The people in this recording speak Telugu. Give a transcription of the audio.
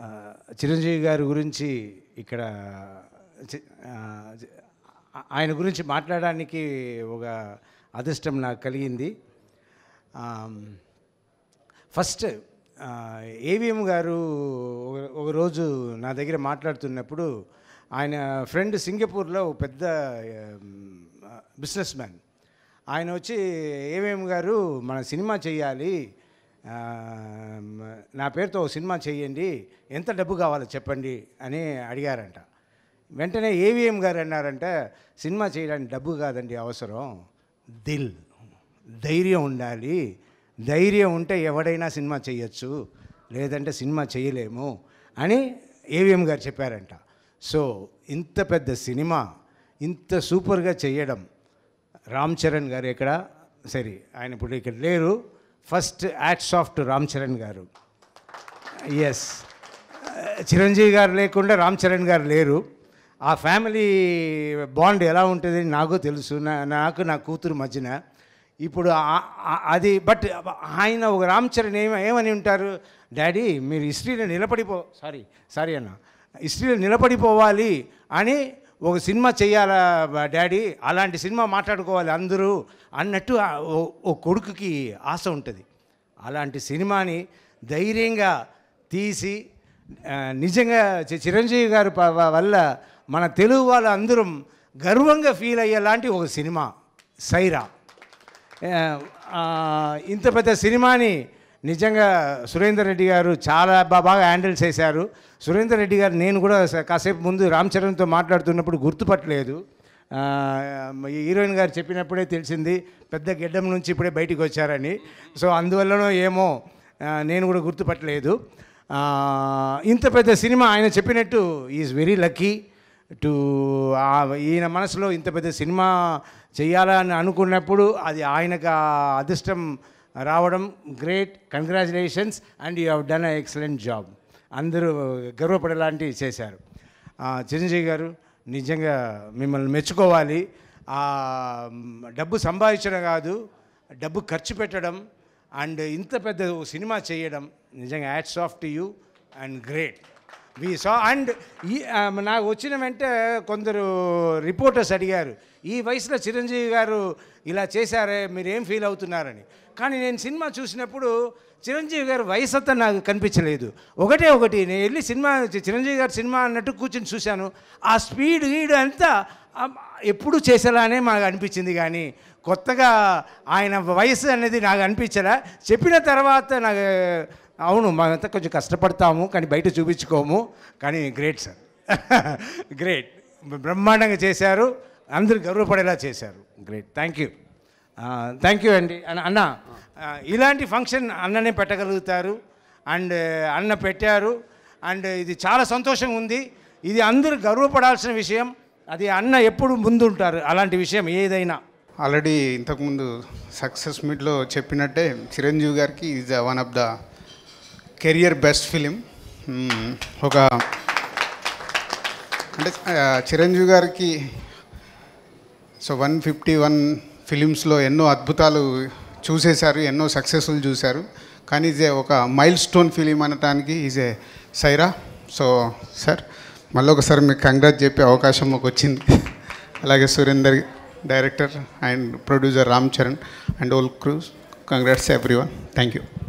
ఆ, చిరంజీవి గారి గురించి ఇక్కడ చి- ఆ, చి- ఆయన గురించి మాట్లాడడానికి ఒక అదృష్టం నాకు కలిగింది ఆమ్, ఫస్ట్ ఆ, ఏవిఎం గారు ఒక- ఒక రోజు నా దగ్గర మాట్లాడుతున్నప్పుడు ఆయన ఫ్రెండ్ సింగపూర్లో ఒక పెద్ద బిజినెస్ మ్యాన్ ఆయన వచ్చి ఏవిఎం గారు మన సినిమా చేయాలి ఆ, నా పేరుతో ఒక సినిమా చేయండి ఎంత డబ్బు కావాలో చెప్పండి అని అడిగారంట వెంటనే ఏవిఎం గారు అన్నారంట సినిమా చేయడానికి డబ్బు కాదండి అవసరం దిల్ ధైర్యం ఉండాలి ధైర్యం ఉంటే ఎవడైనా సినిమా చేయొచ్చు లేదంటే సినిమా చేయలేము అని ఏవిఎం గారు చెప్పారంట సో ఇంత పెద్ద సినిమా ఇంత సూపర్గా చేయడం రామ్ చరణ్ గారు ఇక్కడ సరే ఆయన ఇప్పుడు ఇక్కడ లేరు first act soft Ram Charan garu yes Chiranjeevi గారు లేకుండా రామ్ చరణ్ గారు లేరు ఆ ఫ్యామిలీ బాండ్ ఎలా ఉంటుంది నాకు తెలుసు నా- నాకు నా కూతురు మధ్యన ఇప్పుడు ఆ- ఆ- అది బట్ ఆయన ఒక రామ్ చరణ్ ఏమ ఏమని ఉంటారు డాడీ మీరు హిస్టరీలో నిలబడిపో సారీ సారీ అన్న హిస్టరీలో నిలబడిపోవాలి అని ఒక సినిమా చేయాలా బ- డాడీ అలాంటి సినిమా మాట్లాడుకోవాలి అందరూ అన్నట్టు ఆ ఓ- ఓ కొడుకుకి ఆశ ఉంటుంది అలాంటి సినిమాని ధైర్యంగా తీసి ఆ, నిజంగా చి- చిరంజీవి గారి ప- వ- వల్ల మన తెలుగు వాళ్ళందరం గర్వంగా ఫీల్ అయ్యేలాంటి ఒక సినిమా సైరా ఆ, ఆ, ఇంత పెద్ద సినిమాని నిజంగా సురేందర్ రెడ్డి గారు చాలా బా- బాగా హ్యాండిల్ చేశారు సురేందర్ రెడ్డి గారు నేను కూడా స- కాసేపు ముందు రామ్ చరణ్తో మాట్లాడుతున్నప్పుడు గుర్తుపట్టలేదు ఆ, ఈ హీరోయిన్ గారు చెప్పినప్పుడే తెలిసింది పెద్ద గెడ్డం నుంచి ఇప్పుడే బయటికి వచ్చారని సో అందువల్లనో ఏమో ఆ, నేను కూడా గుర్తుపట్టలేదు ఆ, ఇంత పెద్ద సినిమా ఆయన చెప్పినట్టు ఈజ్ వెరీ లక్కీ టు ఈయన మనసులో ఇంత పెద్ద సినిమా చేయాలని అనుకున్నప్పుడు అది ఆయనకు ఆ అదృష్టం రావడం great congratulations and you have done a excellent job అందరూ గర్వపడేలాంటి చేశారు ఆ, చిరంజీవి గారు నిజంగా మిమ్మల్ని మెచ్చుకోవాలి ఆ, డబ్బు సంపాదించడం కాదు డబ్బు ఖర్చు పెట్టడం అండ్ ఇంత పెద్ద సినిమా చేయడం నిజంగా hats off to you and great we saw and ఈ ఆ, నాకు వచ్చిన వెంట కొందరు రిపోర్టర్స్ అడిగారు ఈ వయసులో చిరంజీవి గారు ఇలా చేశారే మీరు ఏం ఫీల్ అవుతున్నారని కానీ నేను సినిమా చూసినప్పుడు చిరంజీవి గారు వయసు అంతా నాకు కనిపించలేదు ఒకటే ఒకటి నేను వెళ్ళి సినిమా చి- చిరంజీవి గారి సినిమా అన్నట్టు కూర్చొని చూశాను ఆ స్పీడ్ గీడ్ అంతా ఆ, ఎప్పుడు చేసేలానే మాకు అనిపించింది కానీ కొత్తగా ఆయన వయసు అనేది నాకు అనిపించలే చెప్పిన తర్వాత నాకు అవును మేమంతా కొంచెం కష్టపడతాము కానీ బయట చూపించుకోము కానీ గ్రేట్ సార్ గ్రేట్ బ్రహ్మాండంగా చేశారు అందరూ గర్వపడేలా చేశారు great thank you thank you అండి అన్న అన్న ఆ, ఇలాంటి ఫంక్షన్ అన్ననే పెట్టగలుగుతారు అండ్ అన్న పెట్టారు అండ్ ఇది చాలా సంతోషంగా ఉంది ఇది అందరూ గర్వపడాల్సిన విషయం అది అన్న ఎప్పుడు ముందుంటారు అలాంటి విషయం ఏదైనా ఆల్రెడీ ఇంతకుముందు సక్సెస్ మీట్లో చెప్పినట్టే చిరంజీవి గారికి is one of the career best film ఒక అంటే ఆ, చిరంజీవి గారికి సో వన్ ఫిఫ్టీ వన్ ఫిలిమ్స్లో ఎన్నో అద్భుతాలు చూసేశారు ఎన్నో సక్సెస్ఫుల్ చూశారు కానీ ఇది ఒక మైల్ స్టోన్ ఫిలిం అనటానికి is a Syeraa so sir మళ్ళీ ఒకసారి మీకు కంగ్రాట్ చెప్పే అవకాశం మాకు వచ్చింది అలాగే Surender director and producer Ram Charan and all crew congrats everyone thank you